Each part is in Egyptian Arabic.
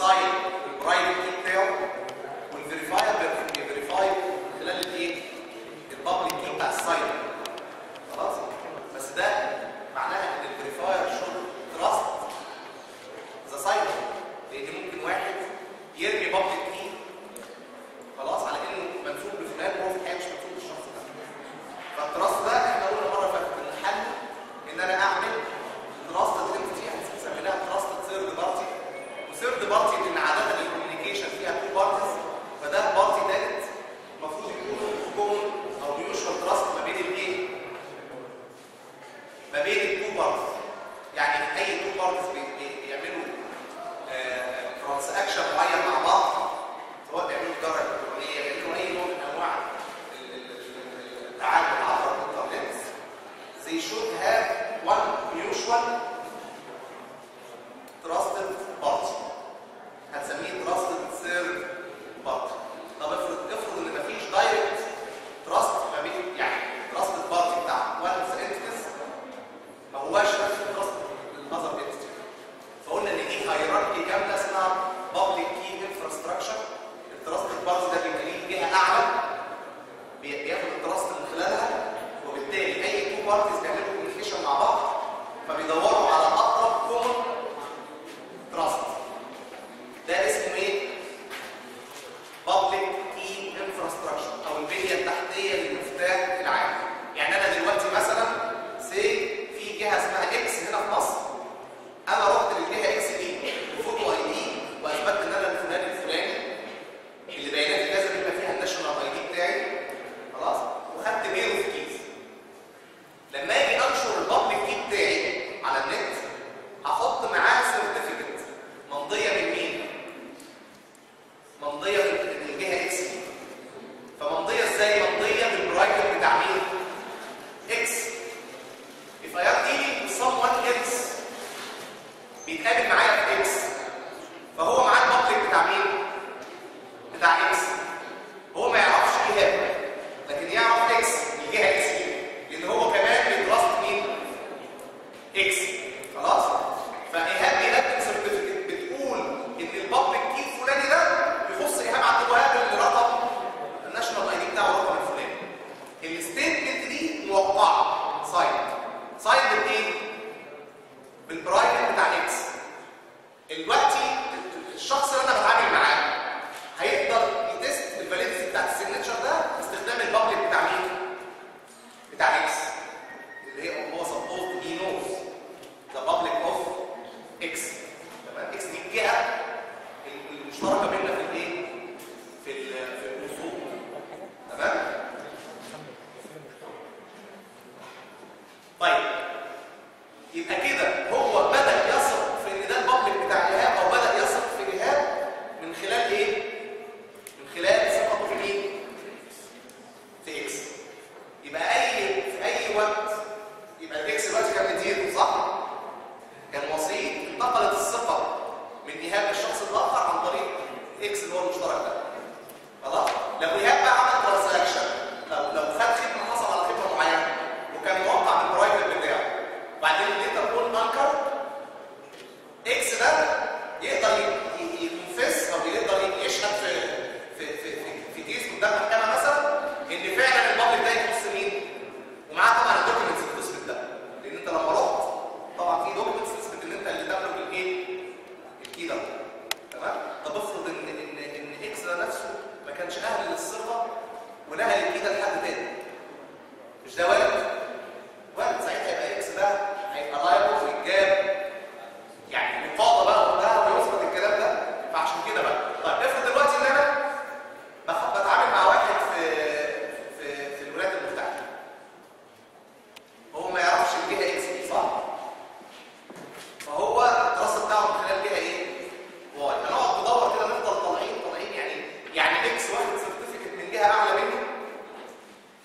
بيساين البرايفت كي بتاعه والفيريفاير بيفيريفاي من خلال الايه؟ البابليك كي بتاع الساين خلاص؟ بس ده معناها ان الفيريفاير شود تراست ذا ساين لان ممكن واحد يرمي بابليك كي خلاص على انه منسوب لفلان وهو في الحقيقه مش منسوب للشخص ده فالتراست ده احنا قلنا مره فاتت ان الحل ان انا اعمل تراست انتيتي هنسميها تراست ثيرد بارتي وثيرد بارتي لان عاده الكوميونيكيشن فيها تو بارتيز فده بارتي تالت المفروض يكون كومن او ميوشوال تراست ما بين الايه؟ ما بين التو بارتيز يعني اي تو بارتيز بيعملوا ترانزاكشن معين مع بعض سواء بيعملوا تجاره الكترونيه بيعملوا اي نوع من انواع ال- ال- ال- التعامل عبر الانترنت they should have one mutual trusted party هنسميه trusted third party طب افرض افرض ان مفيش direct trust ما بين يعني trusted party بتاع one of the entities ما هواش نفس التراست للاذر entity فقلنا ان دي هيراركي كامله اسمها public key infrastructure التراستد بارتي ده بيبقى ليه جهه اعلى بي- بياخد التراست من خلالها وبالتالي اي تو بارتيز بيعملوا كوميونيكيشن مع بعض فبيدوروا على اقرب كومن تراست ده اسمه ايه؟ public key infrastructure او البنيه التحتيه للمفتاح العام يعني انا دلوقتي مثلا سي في جهه اسمها اكس هنا في مصر انا رحت للجهه اكس دي بفوتو اي دي واثبتت ان انا الفلاني الفلاني اللي بياناتي لازم يبقى فيها الناشونال اي دي بتاعي خلاص وخدت بيرو في كيس لما اجي انشر البابليك كي بتاعي على النت هحط معاه سيرتيفيكت ممضيه من مين؟ ممضيه من الجهه اكس دي فممضيه ازاي؟ ممضيه بالبرايفت بتاع مين؟ اكس if I am dealing with someone else بيتقابل معايا في اكس فهو معاه البابليك بتاع مين؟ بتاع اكس هو ما يعرفش ايهاب لكن يعرف اكس الجهه اكس دي لان هو كمان بيتراست مين؟ اكس خلاص؟ فايهاب بيقدم سيرتيفيكت بتقول ان البابليك كي الفلاني ده يخص ايهاب عبد الوهاب الرقم الناشونال اي دي بتاعه الرقم الفلاني الستيتمنت دي موقعه ساين ساين بالايه؟ بالبرايفت بتاع اكس دلوقتي الشخص اللي انا بتعامل معاه هيقدر يتست الفاليديتي بتاعت السيجنتشر ده باستخدام البابليك بتاع مين؟ بتاع اكس اللي هي هو سبوز هي نوز ذا بابليك اوف اكس تمام اكس دي الجهه المشتركه بيننا في الايه؟ في ال- في الاصول تمام؟ طيب يبقى كده هو بدأ يثق في ان ده البابليك بتاع ايهاب او بدأ يثق في ايهاب من خلال ايه؟ من خلال ثقته في مين؟ في اكس يبقى اي في اي وقت يبقى الاكس دلوقتي كان مديره صح؟ كان وسيط انتقلت الثقه من ايهاب للشخص الاخر عن طريق اكس اللي هو المشترك ده خلاص؟ لو ايهاب بقى عمل ترانزاكشن لو لو خد خدمه حصل على خدمه معينه وكان موقع بالبرايفت بتاعه وبعدين الليتر كون انكر اكس ده يقدر ي- ي- يكونفس او يقدر يشهد في في في في, في كيس قدام محكمه مثلا ان فعلا البابليك ده يخص مين ومعاه طبعا الدوكيومنتس اللي تثبت ده لان انت لما رحت طبعا في دوكيومنتس تثبت ان انت اللي تملك الايه الكي ده تمام طب افرض ان ان ان اكس ده نفسه ما كانش اهل للثقه ونهى الكي ده لحد تاني مش ده وارد وارد ساعتها يبقى اكس ده هيبقى لايبل ويتجاب يعني نقاضه بقى وبتاع ويثبت الكلام ده فعشان كده بقى طيب افرض دلوقتي ان انا بخ- بتعامل مع واحد في في في الولايات المتحده هو ما يعرفش الجهه اكس دي صح؟ فهو الدراسه بتاعه من خلال جهه ايه؟ واي هنقعد ندور كده نفضل طالعين طالعين يعني يعني اكس واخد سيرتيفيكت من جهه اعلى منه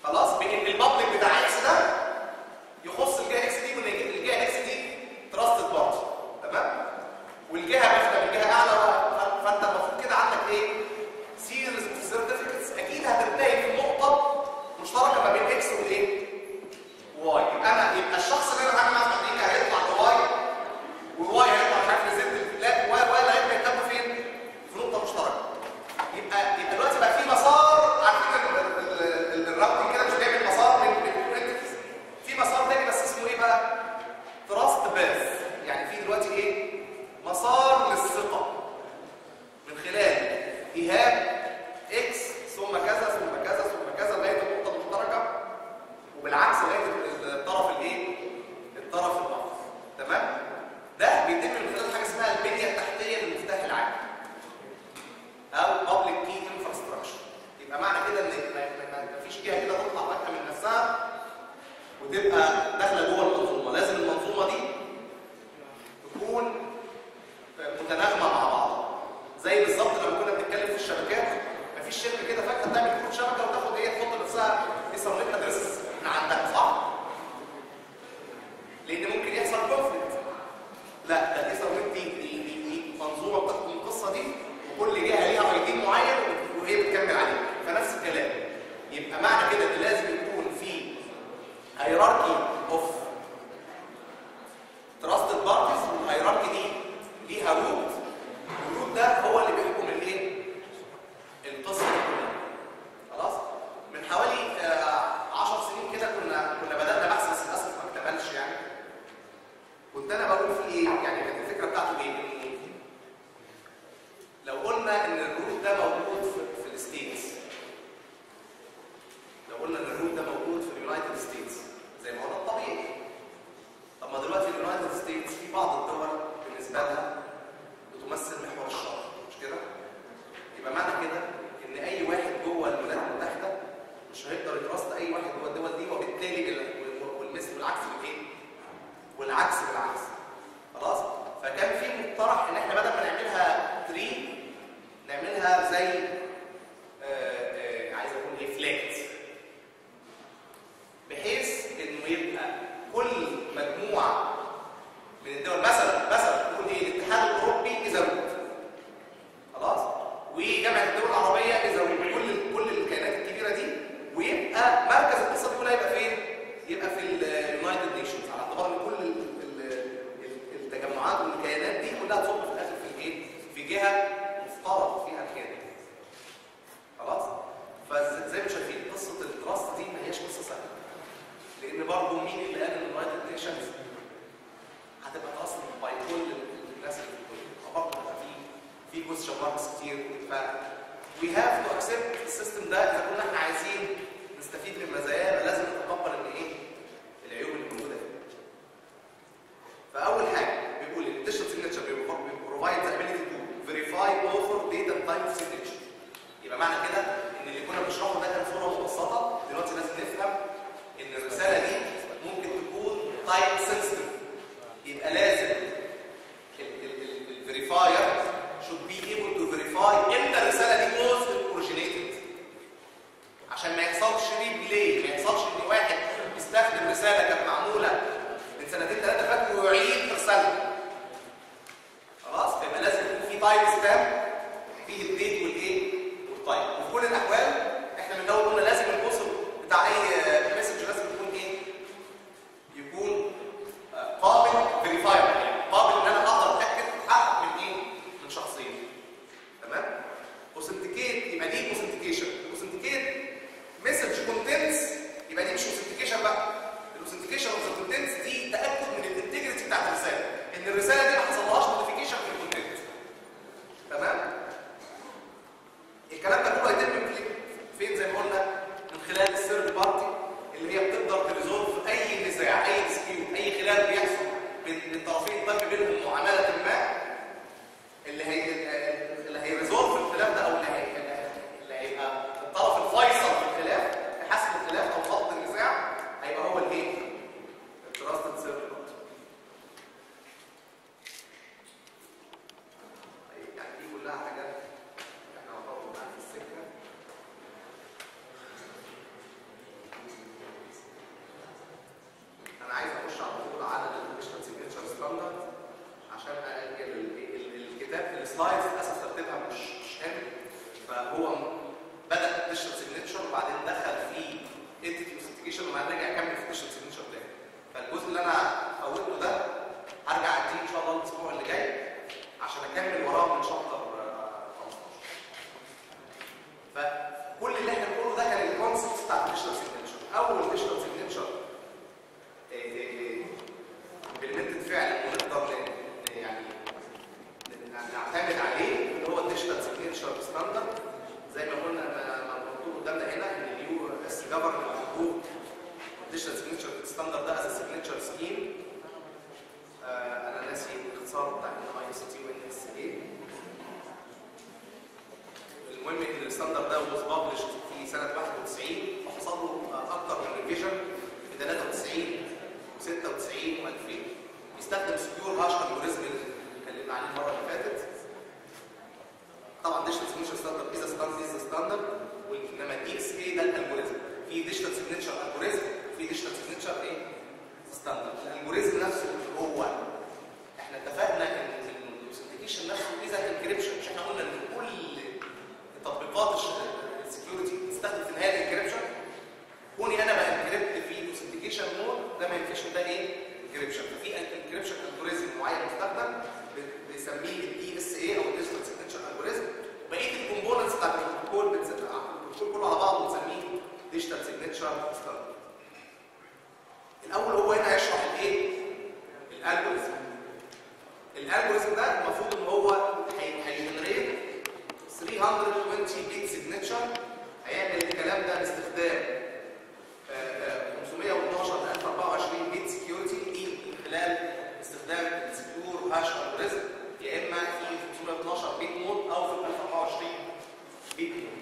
لو قلنا ان الروت ده موجود في, في الستيتس لو قلنا ان الروت ده موجود في اليونايتد ستيتس زي ما قلنا الطبيعي طب ما دلوقتي اليونايتد ستيتس في بعض الدول بالنسبه لها بتمثل محور الشر مش كده؟ يبقى معنى كده ان اي واحد جوه الولايات المتحده مش هيقدر يترصد اي واحد جوه الدول دي وبالتالي ال- والمثل والعكس بالايه؟ والعكس بالعكس خلاص؟ فكان في مقترح ان احنا بدل ما نعملها تري نعملها زي آه، آه، عايز اقول ايه فلات بحيث انه يبقى كل مجموعه من الدول مثلا مثلا نقول ايه الاتحاد الاوروبي اذا روت خلاص وجامعه الدول العربيه اذا روت كل كل الكيانات الكبيره دي ويبقى مركز القصه دي كلها يبقى فين؟ يبقى في اليونايتد نيشنز على اعتبار ان كل ال- ال- ال- التجمعات والكيانات دي كلها تصب في الاخر في الايه؟ في جهه مفترض فيها الكيان خلاص؟ فزي ما شايفين قصه التراست دي ما هياش قصه سهله لان برضه مين اللي قال ان اليونايتد نيشنز هتبقى اصلا باي كل الناس اللي في الكل برضه هيبقى في في كويستشن ماركس كتير ف وي هاف تو اكسبت السيستم ده اذا كنا احنا عايزين نستفيد من مزاياه لازم نتقبل ان ايه العيوب اللي موجوده فيه فاول حاجه بيقول ان الديجيتال سيجنتشر بروفايد ذا ability to verify author date and time of signature يبقى معنى كده ان اللي كنا بنشرحه ده كان صوره مبسطه دلوقتي لازم نفهم ان الرساله دي ممكن تكون تايب سنسيتيف يبقى لازم الفيريفاير should be able to verify امتى الرساله دي was originated عشان ما يحصلش ريبلاي ما يحصلش ان واحد يستخدم رساله كانت معموله من سنتين ثلاثه فاتوا ويعيد ارسالها خلاص يبقى لازم يكون في تايم ستامب فيه الديت والايه والتايم وفي كل الاحوال احنا من الاول قلنا لازم الوصل بتاع اي مسج لازم يكون ايه يكون آه، قابل فيريفايبل يعني قابل ان انا اقدر اتاكد اتحقق من ايه من شخصين تمام اوثنتيكيت يبقى دي اوثنتيكيشن اوثنتيكيت مسج كونتنتس يبقى دي مش اوثنتيكيشن بقى الاوثنتيكيشن اوف كونتنتس دي تاكد من الانتجريتي بتاعت الرساله ان الرساله دي ما حصلهاش موديفيكيشن في الكونتنت تمام الكلام ده كله هيتم في- فين زي ما قلنا من خلال الثيرد بارتي اللي هي بتقدر تريزولف اي نزاع اي ديسبيوت اي خلاف بيحصل بين بين طرفين تم بينهم معامله ما اللي هي اللي هيريزولف الخلاف ده او اللي هي اللي هيبقى الطرف الفيصل في الخلاف في حسم الخلاف او فض النزاع هيبقى هو الايه؟ التراستد ثيرد بارتي يعني دي كلها حاجات احنا هنطور معاها في السكه انا عايز اخش على طول على الديجيتال سيجنتشر ستاندرد عشان أ- ال- ال- ال- الكتاب السلايدز للاسف ترتيبها مش مش حلو فهو بدا الديجيتال سيجنتشر وبعدين دخل في انتيتي اوثنتيكيشن وبعدين رجع يكمل في الديجيتال سيجنتشر تاني فالجزء اللي انا فوتته ده هرجع اديه ان شاء الله الاسبوع اللي جاي عشان اكمل وراه من شابتر آه، 15 فكل اللي احنا بنقوله ده كان الكونسبت بتاع الديجيتال سيجنتشر اول ديجيتال سيجنتشر بالمنتج فعلا ونقدر ن- ن- يعني ن- نعتمد عليه اللي هو الديجيتال سيجنتشر ستاندرد زي ما قلنا ما ما مكتوب قدامنا هنا ان اليو اس جفرمنت ابروف الديجيتال سيجنتشر ستاندرد ده از سيجنتشر سكيم انا ناسي الاختصار بتاع ان اي اس تي وان اس اي المهم ان الستاندرد ده was published في سنه 91 وحصل له اكتر من ريفيجن في 93 و96 و2000 بيستخدم سكيور هاش الجوريزم اللي اتكلمنا عليه المره اللي فاتت طبعا ديجيتال سيجنتشر ستاندرد از ستاندرد از ستاندرد انما الدي اس اي ده الالجوريزم في ديجيتال سيجنتشر الجوريزم وفي ديجيتال سيجنتشر ايه ستاندرد الالجوريزم نفسه اللي هو احنا اتفقنا ان الاوثنتيكيشن نفسه اذا انكريبشن مش احنا قلنا ان كل تطبيقات السكيورتي بتستخدم في النهايه الانكريبشن كوني انا بانكريبت في الاوثنتيكيشن مود ده ما ينفعش ده ايه انكريبشن ففي انكريبشن الجوريزم معين مستخدم ب- بنسميه الدي اس اي او الديجيتال سيجنتشر الجوريزم بقيه الكومبوننتس بتاعت البروتوكول بنسميه البروتوكول كله على بعضه بنسميه ديجيتال سيجنتشر ستاندرد الاول هو هنا هيشرح الايه الالجوريزم الالجوريزم ده المفروض ان هو هي- 320 بيت سيجنتشر هيعمل الكلام ده باستخدام آه، آه، 512 ل 1024 بيت سكيورتي دي من خلال استخدام السكيور هاش الجوريزم يا اما في 512 بيت مود او في 1024 بيت مود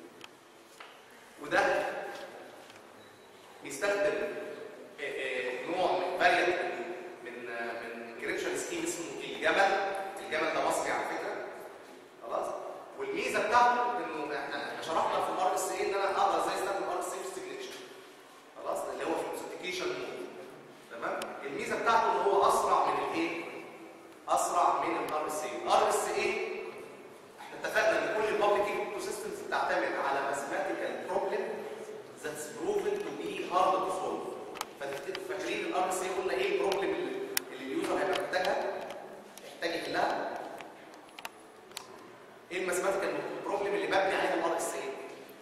وده بيستخدم آه، آه، نوع من فاريانت من آه، من انكريبشن سكيم اسمه الجمل الجمل ده مصري على فكره خلاص والميزه بتاعته انه احنا احنا شرحنا في الار اس اي ان انا اقدر ازاي استخدم الار اس اي في سيجنتشر خلاص اللي هو في الاوثنتيكيشن مود تمام الميزه بتاعته ان هو اسرع من الايه اسرع من الار اس اي الار اس اي احنا اتفقنا ان كل البابليك ايكو سيستمز بتعتمد على ماثيماتيكال بروبلم ذاتس بروفن تو بي هارد تو سولف فاكرين الار اس اي قلنا ايه البروبلم اللي اللي اليوزر هيبقى محتاجها يحتاج يحلها ايه الماثيماتيكال بروبلم اللي مبني عليها الار اس اي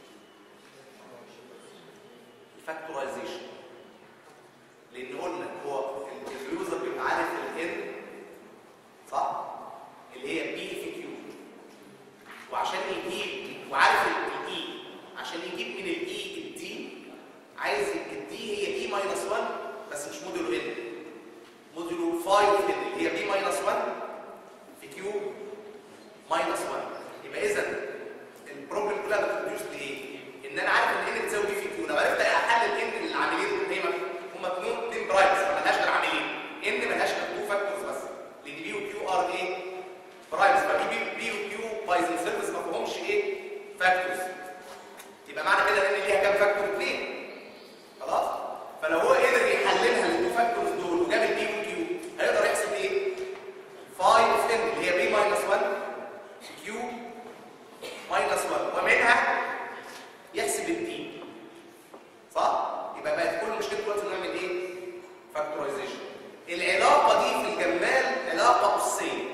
الفاكتورايزيشن لان قلنا هو اليوزر بيبقى عارف الان صح اللي هي بي في كيو وعشان يجيب وعارف الاي عشان يجيب من الاي الدي عايز الدي هي اي ماينس 1 بس مش موديلو ان موديلو 5 ان اللي هي بي ماينس 1 في كيو ماينس 1 يبقى اذا البروبلم كلها بتدوس لايه؟ ان انا عارف ان ان بتساوي بي في كيو لو عرفت احلل ان العاملين دول هما هما اثنين اثنين برايمز فمالهاش غير عاملين ان مالهاش غير تو فاكتورز بس لان بي وكيو ار ايه؟ برايمز فبي بي بي وكيو باي سيرفيس ما فيهمش ايه؟ فاكتورز يبقى معنى كده ان ليها كام فاكتور؟ اثنين خلاص؟ فلو هو قدر يحللها للتو فاكتورز دول وجاب البي والكيو هيقدر يحسب ايه؟ 5 اوف ان اللي هي بي ماينس 1 كيو ماينس 1 ومنها يحسب الدي صح؟ يبقى بقت كل مشكلة دلوقتي نعمل ايه؟ فاكتورايزيشن العلاقة دي في الجمال علاقة أسية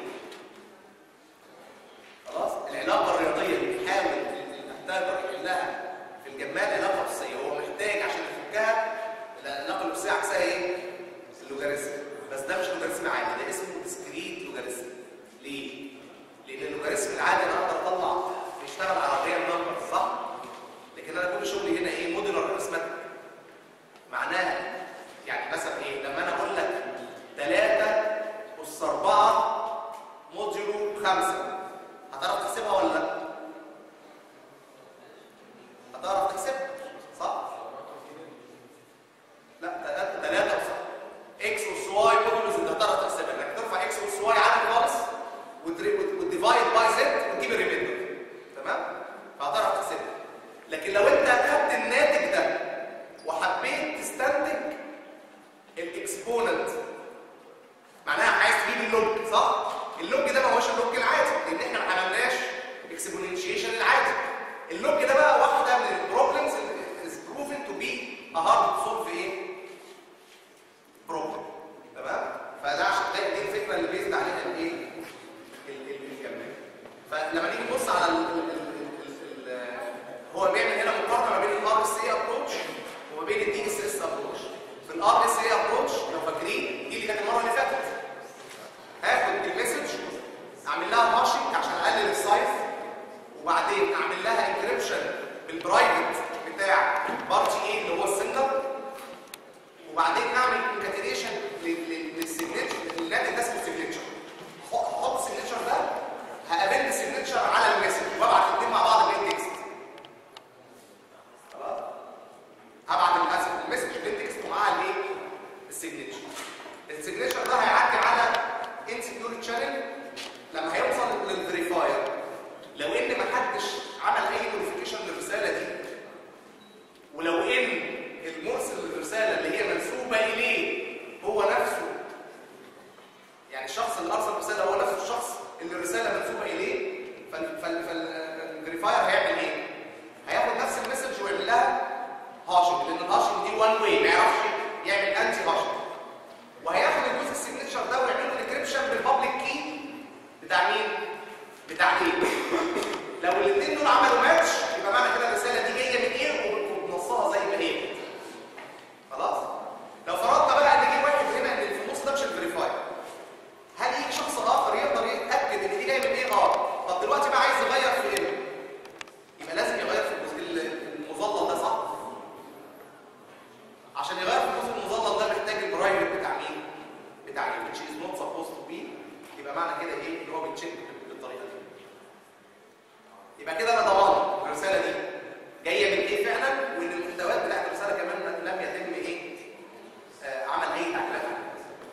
خلاص؟ العلاقة الرياضية اللي بيحاول الأهداف يحلها في الجمال علاقة أسية هو محتاج عشان يفكها العلاقة الأسية عكسها ايه؟ اللوجاريتم بس ده مش لوجاريتم عادي ده اسمه ديسكريت لوجاريتم ليه؟ لأن اللوجاريتم العادي أنا أقدر أطلع بيشتغل على الريال نمبر صح؟ لكن أنا كل شغلي هنا إيه؟ موديلر ارثماتيك معناها يعني مثلا إيه؟ لما أنا أقول لك 3 أس 4 موديلو 5 هتعرف تحسبها ولا لا؟ هتعرف تحسبها صح؟ لا 3 3 اكس اس واي موديلوز انت هتعرف تحسبها انك ترفع اكس اس واي عادي خالص وتديفايد باي زد وتجيب الريميندر تمام فهتعرف تحسبها لكن لو انت خدت الناتج ده وحبيت تستنتج الاكسبوننت معناها عايز تجيب اللوج صح اللوج ده ما هوش اللوج العادي لان احنا ما عملناش اكسبوننشيشن العادي اللوج ده بقى واحده من البروبلمز اللي از بروفن تو بي ا هارد تو سولف ايه بروبلم تمام فده عشان ده دي الفكره اللي بيزد عليها الايه ال- ال- الجمال فلما نيجي نبص على ال ال ال ال ال هو بيعمل هنا مقارنه ما بين الار اس اي ابروتش وما بين الدي اس اس ابروتش في الار اس اي ابروتش لو فاكرين دي اللي كانت المره اللي فاتت هاخد المسج اعمل لها هاشنج عشان اقلل السايز وبعدين اعمل لها انكريبشن بالبرايفت بتاع بارتي ايه اللي هو السنجر وبعدين اعمل كونكاتينيشن للسيجنتشر الناتج ده اسمه سيجنتشر احط السيجنتشر ده هقابل السيجنتشر على المسج وابعت الاثنين مع بعض بالتكست خلاص هبعت المسج المسج بالتكست ومعاها الايه السيجنتشر السيجنتشر ده هيعدي على انسكيور تشانل لما هيوصل للفيريفاير لو ان ما حدش عمل اي نوتيفيكيشن للرساله دي ولو ان المرسل للرساله اللي هي منسوبه اليه هو نفسه يعني الشخص اللي ارسل الرساله هو نفسه الشخص اللي الرساله منسوبه اليه فال- يبقى كده انا ضمان الرساله دي جايه من ايه فعلا وان المحتويات بتاعت الرساله كمان لم يتم ايه آه عمل اي تعديلات عليها.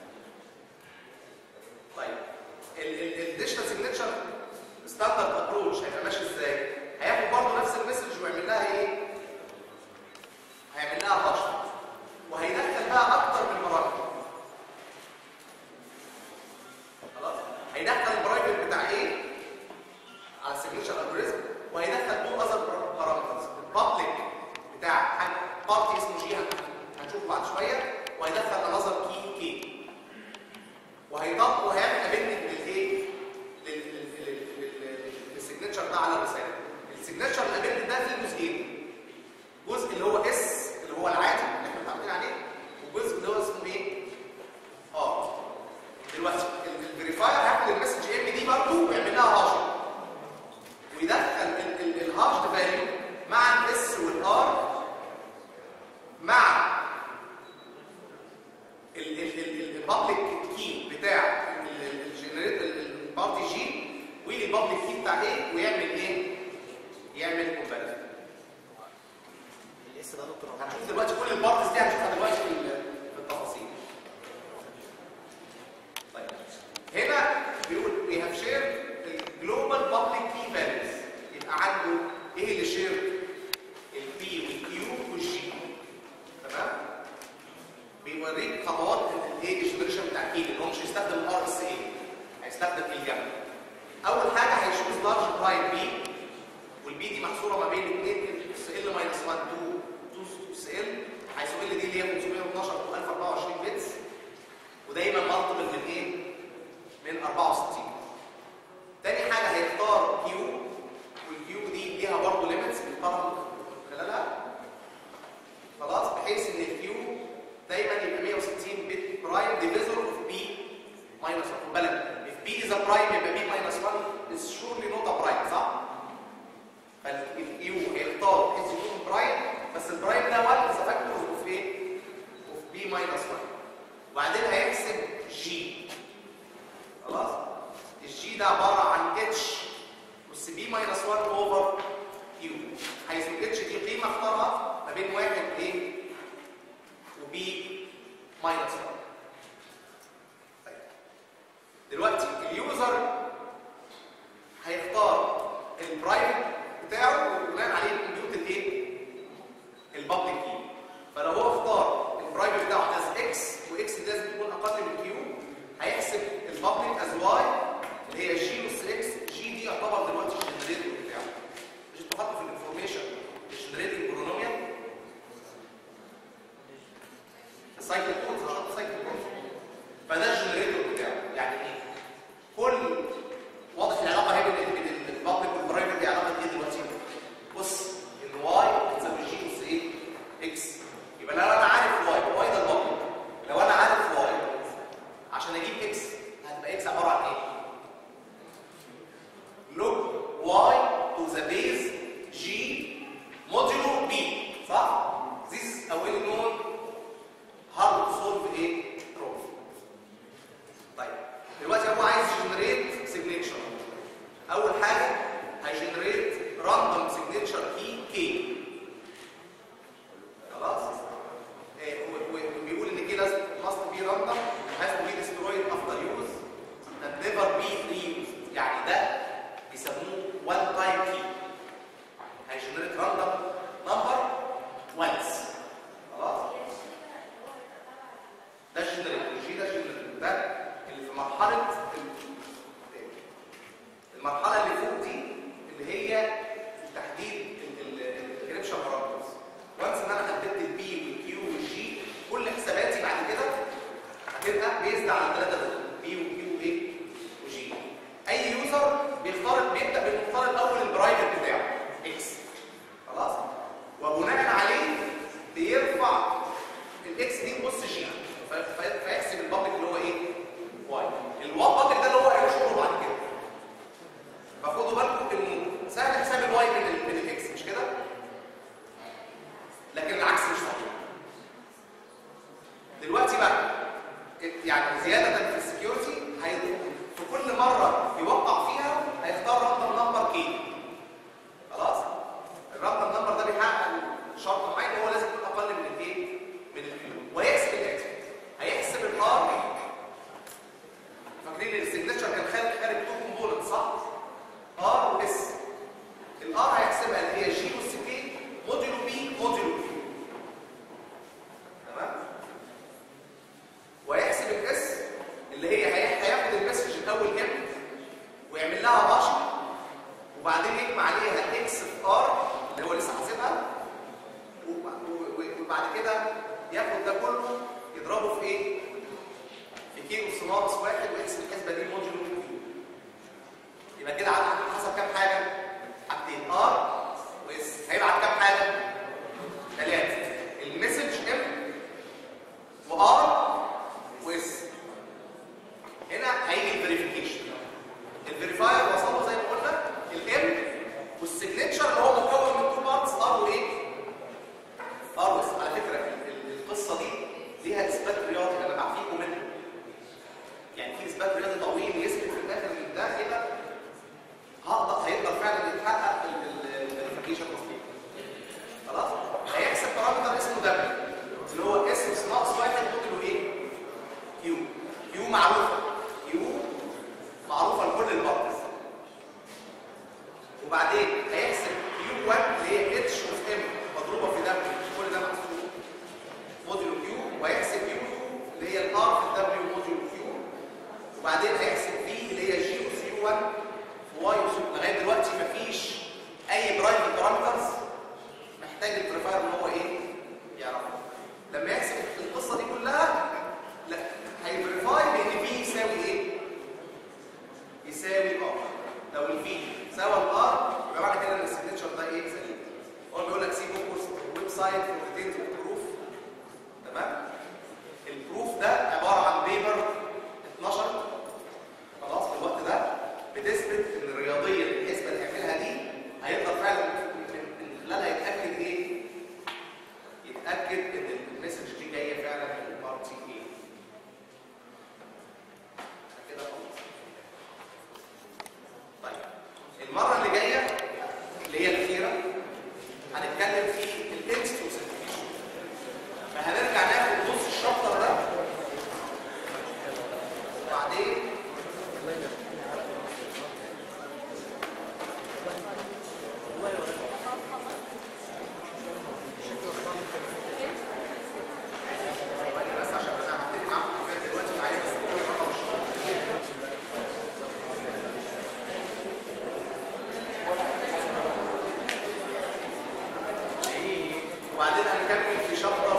طيب الديجيتال سيجنتشر ستاندرد ابروتش هيبقى ماشي ازاي؟ هياخد برضه نفس المسج ويعمل لها ايه؟ هيعمل لها هاش وهيدخل بقى اكتر من مراحل خلاص هيدخل البرايفت بتاع ايه على السيجنتشر الجوريزم وهيدخل تو اذر بارامترز البابليك بتاع بارتي اسمه جي هنشوفه بعد شويه وهيدخل انذر كي كي وهيضاف وهيعمل ابندنج للايه للسيجنتشر ده على الرساله السيجنتشر الابندنج ده فيه جزئين جزء اللي هو اس اللي هو العادي اللي احنا متعودين عليه وجزء اللي هو اسمه ايه اه دلوقتي الفيريفاير هياخد المسج ام دي برضه ويعمل لها هاش ويدخل الهاش فاليو مع الاس والار مع البابليك كي بتاع الجنريت البارتي جي والبابليك كي بتاع ايه ويعمل ايه يعمل كومباريزن الاس ده دكتور هنشوف دلوقتي كل البارتس دي هنشوفها دلوقتي في ال- في التفاصيل طيب هنا بيقول we have shared the global public key values يبقى عنده ايه اللي شير البي والكيو والجي تمام بيوريك خطوات الايه الجنريشن بتاع الكي اللي هو مش هيستخدم ار اس اي هيستخدم الجنب اول حاجه هيشوف لارج برايم بي والبي دي محصوره ما بين 2 اس ال ماينس 1 2 2 اس ال حيث ال دي اللي هي 512 و 1024 بتس ودايما مالتيبل من ايه؟ من 64 تاني حاجه هيختار كيو والكيو دي ليها برضه ليميتس بيختارها من خلالها خلاص بحيث ان الكيو دايما يبقى 160 بت برايم ديفيزور اوف بي ماينس 1 خد بالك if b is a prime يبقى b minus 1 is surely not a prime صح؟ فاليو هيختار بحيث يكون برايم بس البرايم ده 1 is a factor of ايه؟ of b minus 1 وبعدين هيحسب جي خلاص؟ الجي ده عباره عن اتش بس بي ماينس 1 اوفر كيو حيث الاتش دي قيمه اختارها ما بين واحد ايه وبي ماينس 1 طيب دلوقتي اليوزر هيختار البرايفت بتاعه وبناء عليه الكمبيوتر الايه البابليك كي فلو هو اختار البرايفت بتاعه از اكس واكس دي لازم تكون اقل من كيو هيحسب البابليك از واي اللي هي جي اس اكس جي دي يعتبر دلوقتي الجنريتور بتاعه مش انتوا خدتوا في الانفورميشن الجنريتور بولينوميال السايكل كود عشان سايكل كود فده الجنريتور بتاعه يعني ايه كل واضح العلاقه هي بين بين البابليك والبرايفت دي علاقه ايه دلوقتي بص ان واي بتساوي جي اس ايه اكس يبقى لو انا عارف واي واي ده البابليك لو انا عارف واي عشان اجيب اكس هتبقى اكس عباره عن ايه log y to the base g modulo b صح this is a well known hard to solve ايه problem طيب دلوقتي هو عايز جنريت سيجنتشر اول حاجه هيجنريت راندوم سيجنتشر كي كي خلاص إيه، و- و- وبيقول ان كي لازم must be random has to be destroyed after use and never be reused يعني ده بيسموه one time key هيجنريت راندوم نمبر once خلاص ده الجنريتور الجي ده الجنريتور ده اللي في مرحله ال- المرحله اللي فوق دي اللي هي تحديد الانكريبشن بارامترز وانس ان انا حددت البي والكيو والجي كل حساباتي بعد كده هتبقى بيزد على الثلاثه دول بي وكيو وايه وجي اي يوزر بيختار بيبدا بالمختار الاول البرايفت بتاعه اكس خلاص وبناء عليه بيرفع الاكس دي تبص جي ف- ف- فيحسب البابليك اللي هو ايه واي البابليك ده اللي هو هيشوفه بعد كده فخدوا بالكم انه سهل حساب الواي من ال- من الاكس مش كده لكن العكس مش صحيح دلوقتي بقى يعني زياده في السكيورتي هي في كل مره يوقع فيها هيختار راندوم نمبر كي وبعدين يجمع عليها اكس في ار اللي هو لسه حاسبها وب- و- و- وبعد كده ياخد ده كله يضربه في ايه؟ في كيلو اس ناقص واحد ويقسم الحسبه دي موديول كيو يبقى كده عدد حسب كام حاجه؟ حاجتين ار واس هيبعت كام حاجه؟ ثلاثه المسج ام وار واس هنا هيجي الفيريفيكيشن الفيريفاير وصل له زي ما قلنا الام والسيجنتشر اللي هو مكون من تو بارتس ار وايه؟ ار واس على فكره ال- ال- القصه دي ليها اثبات رياضي انا بعفيكم منه يعني في اثبات رياضي طويل يثبت في الاخر ان ده كده هقدر هيقدر فعلا يتحقق الفيريفيكيشن مظبوط خلاص هيحسب بارامتر اسمه دبليو اللي هو اس ناقص واحد ممكن ايه كيو كيو معروفه كيو معروفه لكل البارتس وبعدين هيحسب كيو 1 اللي هي اتش اوف ام مضروبه في دبليو كل ده محسوب موديلو كيو وهيحسب كيو 2 اللي هي الار في الدبليو موديلو كيو وبعدين هيحسب في اللي هي جي اوف يو 1 في واي اوف لغايه دلوقتي مفيش اي برايفت بارامترز محتاج الفيريفاير ان هو ايه يعرفها لما يحسب القصه دي كلها لا هيفيريفاي بان في يساوي ايه يساوي ار لو الفي ساوى الار يبقى معنى كده ان السيجنتشر ده ايه سليم هو بيقول لك سي كونكورس ويب سايت فور ديتيلز اوف بروف تمام البروف ده عباره عن بيبر 12 خلاص في الوقت ده بتثبت ان الرياضيه الحسبه اللي هيعملها دي هيقدر فعلا من من خلالها يتاكد ايه؟ يتاكد ان المسج دي جايه فعلا من البارتي ايه؟ كده خلاص طيب المره اللي جايه اللي هي الاخيره هنتكلم في الانستو سيرتيفيكيشن فهنرجع ناخد نص الشابتر ده وبعدين بس عشان انا هبتدي معاكم حاجات دلوقتي وعايز بس كل رقم الشابتر وبعدين هنكمل في شابتر